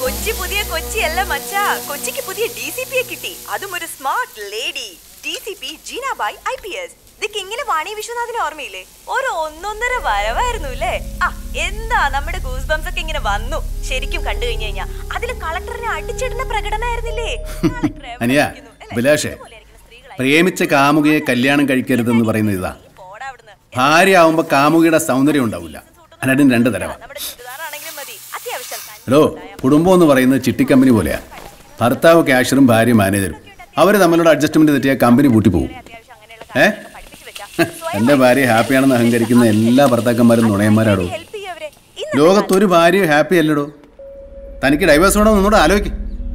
കൊച്ചി പുതിയ കൊച്ചിയല്ല മച്ചാ കൊച്ചിക്ക് പുതിയ ഡി സി പിയെ കിട്ടി അതും ഒരു smart lady D C P Jeenabai I P S ഇത് കിങ്ങിലെ വാണി വിശ്വനാഥിന് ഓർമ്മയില്ലേ ഒരു ഒന്നൊന്നര വരവായിരുന്നു അല്ലേ ആ എന്താ നമ്മുടെ ഗൂസ് ബംസ് ഒക്കെ ഇങ്ങനെ വന്നു ശരിക്കും കണ്ടു കഴിഞ്ഞു കഴിഞ്ഞാ അതില് കളക്ടറിനെ അടിച്ചിടുന്ന പ്രകടനമായിരുന്നില്ലേ കളക്ടർ എവിടെ അനിയ ഇരിക്കുന്നു? അല്ലേ? അഭിലാഷേ ഇതുപോലെയായിരിക്കണം സ്ത്രീകളായി. പ്രേമിച്ച കാമുകയെ കല്യാണം കഴിക്കരുതെന്ന് പറയുന്നത് ഇതാ പോടാ അവിടുന്ന്. ഭാര്യ ആവുമ്പോ കാമുകിയുടെ സൗന്ദര്യം ഉണ്ടാവില്ല അതിനും രണ്ട് തരവാ നമ്മുടെ ചുരിദാറാണെങ്കിലും മതി അത്യാവശ്യം തന്നെ ഹലോ കുടുംബം എന്ന് പറയുന്നത് ചിട്ടിക്കമ്പനി പോലെയാ ഭർത്താവ് ക്യാഷറും ഭാര്യ മാനേജറും അവർ തമ്മിലുള്ള അഡ്ജസ്റ്റ്മെന്റ് തെറ്റിയ കമ്പനി പൂട്ടി പോകും അത്യാവശ്യം അങ്ങനെയുള്ള ഏ കാര്യങ്ങളൊക്കെ പഠിപ്പിച്ചു വെച്ചാ എന്റെ ഭാര്യ ഹാപ്പിയാണെന്ന് അഹങ്കരിക്കുന്ന എല്ലാ ഭർത്താക്കന്മാരും നുണയന്മാരാടോ ഹെൽപ്പ് ചെയ്യും അവരെ ഇന്ന് ലോകത്തൊരു ഭാര്യ ഹാപ്പി അല്ലടോ തനിക്ക് ഡൈവേഴ്സ് വേണമെന്ന് ഒന്നുകൂടെ ആലോചിക്കും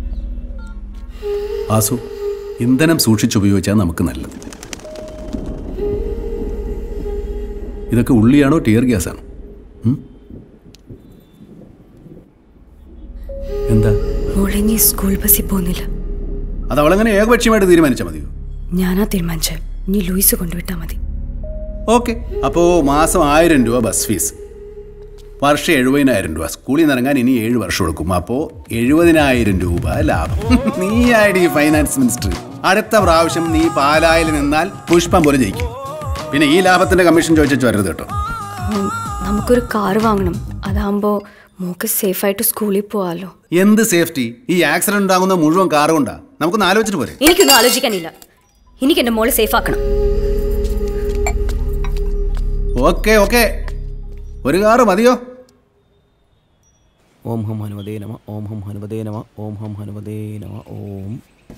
ആസു ഇന്ധനം സൂക്ഷിച്ചുപയോഗിച്ചാൽ നമുക്ക് നല്ലത് ഇതൊക്കെ ഉള്ളിയാണോ ടിയർ ഗ്യാസാണോ ഉം? എന്താ മോളെ നീ സ്കൂൾ ബസ്സിൽ പോകുന്നില്ല അത് അവളങ്ങനെ ഏകപക്ഷീയമായിട്ട് തീരുമാനിച്ചാൽ മതിയോ ഞാനാ തീരുമാനിച്ചത് നീ ലൂയിസ് കൊണ്ടുവിട്ടാ മതി ഓക്കെ അപ്പോൾ മാസം ആയിരം രൂപ ബസ് ഫീസ് വർഷം എഴുപതിനായിരം രൂപ സ്കൂളിൽ നിന്ന് ഇറങ്ങാൻ ഇനി ഏഴ് വർഷം എടുക്കും അപ്പോൾ എഴുപതിനായിരം രൂപ ലാഭം നീ ആയിടി ഫൈനാൻസ് മിനിസ്റ്റർ അടുത്ത പ്രാവശ്യം നീ പാലായിൽ നിന്നാൽ പുഷ്പം പോലെ ജയിക്കും പിന്നെ ഈ ലാഭത്തിന്റെ കമ്മീഷൻ ചോദിച്ചു വരരുത് കേട്ടോ ഉം, നമുക്കൊരു കാർ വാങ്ങണം അതാകുമ്പോൾ മോക്ക് സേഫായിട്ട് സ്കൂളിൽ പോവാലോ എന്ത് സേഫ്റ്റി ഈ ആക്സിഡന്റ് ഉണ്ടാകുന്ന മുഴുവൻ കാറ് കൊണ്ടാ നമുക്കൊന്ന് ആലോചിച്ചിട്ട് പോരെ എനിക്കൊന്നും ആലോചിക്കാനില്ല എനിക്ക് എൻ്റെ മോളെ സേഫ് ആക്കണം ഓക്കെ ഓക്കെ ഒരു കാറ് മതിയോ ഓം ഹം ഹനുമതേ നമ ഓം ഹം ഹനുമതേ നമ ഓം ഹം ഹനുമതേ നമ ഓം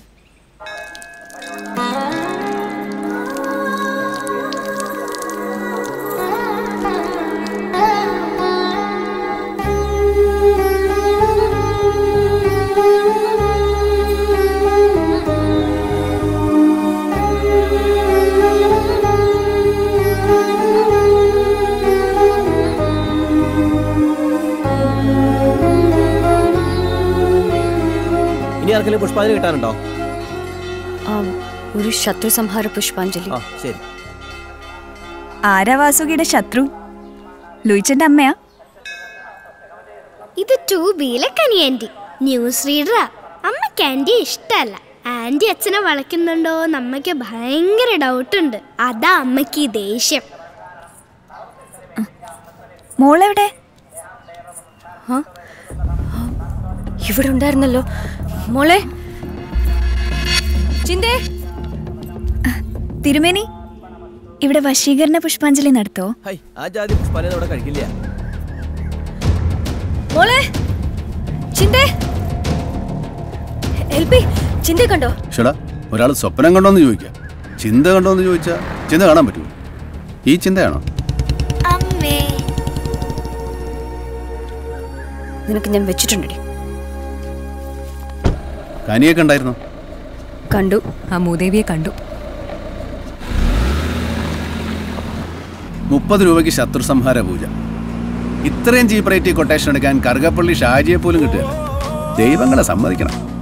ഇനി ആർക്കെങ്കിലും പുഷ്പാഞ്ജലി കിട്ടാനുണ്ടോ ആ, ഒരു ശത്രു സംഹാര പുഷ്പാഞ്ജലി ആ ശരി ആരാ വാസുകിയുടെ ശത്രു ലൂയിച്ചന്റെ അമ്മയാ ഇത് ടൂ ബിയിലെ കനി ആൻറ്റി ന്യൂസ് റീഡറാ അമ്മയ്ക്ക് ആൻറ്റി ഇഷ്ടമല്ല ആൻറ്റി അച്ഛനെ വളയ്ക്കുന്നുണ്ടോ അമ്മയ്ക്ക് ഭയങ്കര ഡൗട്ട് ഉണ്ട് അതാ അമ്മയ്ക്ക് ഈ ദേഷ്യം മോളെവിടെ ഇവിടെ ഉണ്ടായിരുന്നല്ലോ മോളെ ചിന്തേ തിരുമേനി ഇവിടെ വശീകരണ പുഷ്പാഞ്ജലി നടത്തോ ഹൈ ആ ജാതി പുഷ്പാഞ്ജലി അവിടെ കഴിക്കില്ല മോളെ ചിന്തേ എൽപി ചിന്തേ കണ്ടോ ഷടാ ഒരാൾ സ്വപ്നം കണ്ടോന്ന് ചോദിക്കാം ചിന്ത കണ്ടോന്ന് ചോദിച്ചാൽ ചിന്ത കാണാൻ പറ്റുമോ ഈ ചിന്തയാണോ അമ്മേ നിനക്ക് ഞാൻ വെച്ചിട്ടുണ്ടടി കനിയൊക്കെ ഉണ്ടായിരുന്നോ കണ്ടു ആ മൂദേവിയെ കണ്ടു മുപ്പത് രൂപയ്ക്ക് ശത്രു സംഹാര പൂജ ഇത്രയും ചീപ്പ് റേറ്റ് കൊട്ടേഷൻ എടുക്കാൻ കറുകപ്പള്ളി ഷാജിയെ പോലും കിട്ടുകയല്ല ദൈവങ്ങളെ സമ്മതിക്കണം